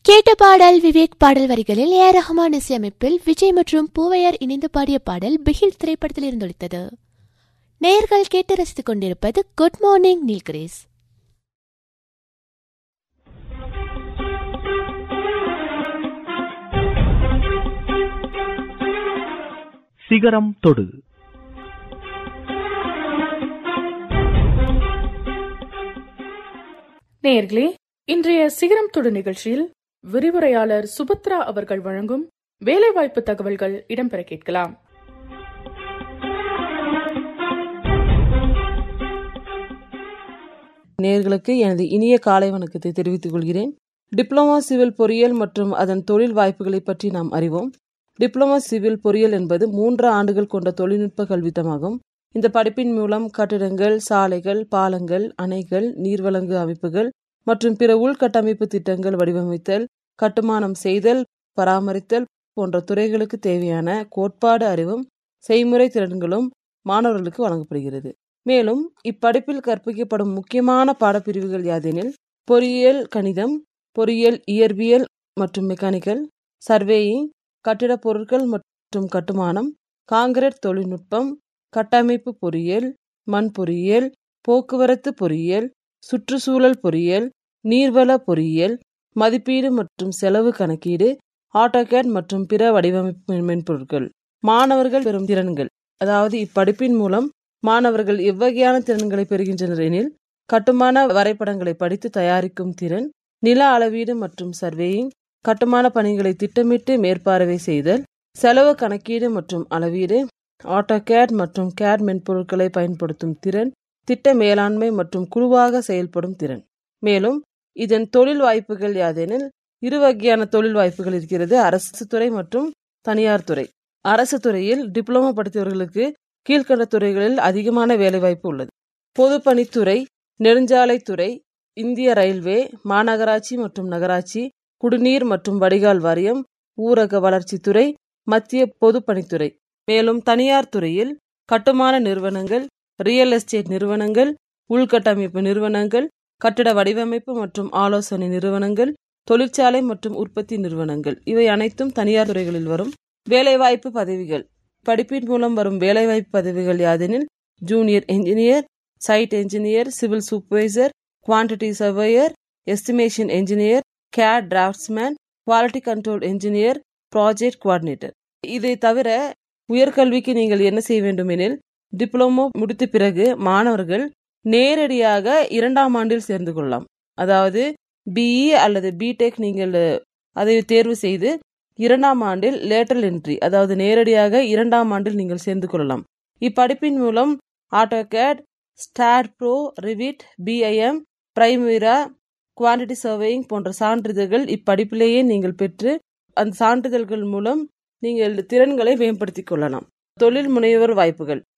கேட்ட பாடல் விவேக் பாடல் வரிகளில் ஏ ஆர் ரஹ்மான் இசையமைப்பில் விஜய் மற்றும் பூவையார் இணைந்து பாடிய பாடல் பிகில் திரைப்படத்தில் இருந்தொழித்தது நேயர்கள் கேட்டு ரசித்துக் கொண்டிருப்பது குட் மார்னிங் நீல்கிரேஸ் சிகரம் தொடு நேயர்களே இன்றைய சிகரம் தொடு நிகழ்ச்சியில் விரிவுரையாளர் சுபத்ரா அவர்கள் வழங்கும் வேலைவாய்ப்பு தகவல்கள் இடம்பெற கேட்கலாம் நேர்களுக்கு எனது இனிய காலை வணக்கத்தை தெரிவித்துக் கொள்கிறேன் டிப்ளமோ சிவில் பொறியியல் மற்றும் அதன் தொழில் வாய்ப்புகளை பற்றி நாம் அறிவோம் டிப்ளமோ சிவில் பொறியியல் என்பது மூன்று ஆண்டுகள் கொண்ட தொழில்நுட்ப கல்வித்தமாகும் இந்த படிப்பின் மூலம் கட்டிடங்கள் சாலைகள் பாலங்கள் அணைகள் நீர்வழங்கு அமைப்புகள் மற்றும் பிற உள்கட்டமைப்பு திட்டங்கள் வடிவமைத்தல் கட்டுமானம் செய்தல் பராமரித்தல் போன்ற துறைகளுக்கு தேவையான கோட்பாடு அறிவும் செய்முறை திறன்களும் மாணவர்களுக்கு வழங்கப்படுகிறது மேலும் இப்படிப்பில் கற்பிக்கப்படும் முக்கியமான பாடப்பிரிவுகள் யாதெனில் பொறியியல் கணிதம் பொறியியல் இயற்பியல் மற்றும் மெக்கானிக்கல் சர்வேயிங் கட்டிடப் பொருட்கள் மற்றும் கட்டுமானம் காங்கிரீட் தொழில்நுட்பம் கட்டமைப்பு பொறியியல் மண் பொறியியல் போக்குவரத்து பொறியியல் சுற்றுச்சூழல் பொறியியல் நீர்வள பொறியியல் மதிப்பீடு மற்றும் செலவு கணக்கீடு ஆட்டோகேட் மற்றும் பிற வடிவமைப்பு மென்பொருட்கள் மாணவர்கள் பெறும் திறன்கள் அதாவது இப்படிப்பின் மூலம் மாணவர்கள் எவ்வகையான திறன்களை பெறுகின்றனர் எனில் கட்டுமான வரைபடங்களை படித்து தயாரிக்கும் திறன் நில அளவீடு மற்றும் சர்வேயிங் கட்டுமான பணிகளை திட்டமிட்டு மேற்பார்வை செய்தல் செலவு கணக்கீடு மற்றும் அளவீடு ஆட்டோகேட் மற்றும் கேட் மென்பொருட்களை பயன்படுத்தும் திறன் திட்ட மேலாண்மை மற்றும் குழுவாக செயல்படும் திறன் மேலும் இதன் தொழில் வாய்ப்புகள் யாதெனில் இரு வகையான தொழில் வாய்ப்புகள் இருக்கிறது அரசு துறை மற்றும் தனியார் துறை அரசு துறையில் டிப்ளமோ படித்தவர்களுக்கு கீழ்கண்ட துறைகளில் அதிகமான வேலைவாய்ப்பு உள்ளது பொதுப்பணித்துறை நெடுஞ்சாலைத்துறை இந்திய ரயில்வே மாநகராட்சி மற்றும் நகராட்சி குடிநீர் மற்றும் வடிகால் வாரியம் ஊரக வளர்ச்சித்துறை மத்திய பொதுப்பணித்துறை மேலும் தனியார் துறையில் கட்டுமான நிறுவனங்கள் ரியல் எஸ்டேட் நிறுவனங்கள் உள்கட்டமைப்பு நிறுவனங்கள் கட்டிட வடிவமைப்பு மற்றும் ஆலோசனை நிறுவனங்கள் தொழிற்சாலை மற்றும் உற்பத்தி நிறுவனங்கள் இவை அனைத்தும் தனியார் துறைகளில் வரும் வேலைவாய்ப்பு பதவிகள் படிப்பின் மூலம் வரும் வேலைவாய்ப்பு பதவிகள் யாதெனில் junior engineer site engineer civil supervisor quantity surveyor estimation engineer CAD draftsman quality control engineer project coordinator இதை தவிர உயர்கல்விக்கு நீங்கள் என்ன செய்ய வேண்டும் எனில் டிப்ளமோ முடித்த பிறகு மாணவர்கள் நேரடியாக இரண்டாம் ஆண்டில் சேர்ந்து கொள்ளலாம் அதாவது பிஇ அல்லது பிடெக் நீங்கள் அதை தேர்வு செய்து இரண்டாம் ஆண்டில் லேட்டரல் என்ட்ரி அதாவது நேரடியாக இரண்டாம் ஆண்டில் நீங்கள் சேர்ந்து கொள்ளலாம் இப்படிப்பின் மூலம் AutoCAD STAAD Pro Revit BIM Primavera quantity surveying போன்ற சான்றிதழ்கள் இப்படிப்பிலேயே நீங்கள் பெற்று அந்த சான்றிதழ்கள் மூலம் நீங்கள் திறன்களை மேம்படுத்திக் கொள்ளலாம் தொழில் முனைவர் வாய்ப்புகள்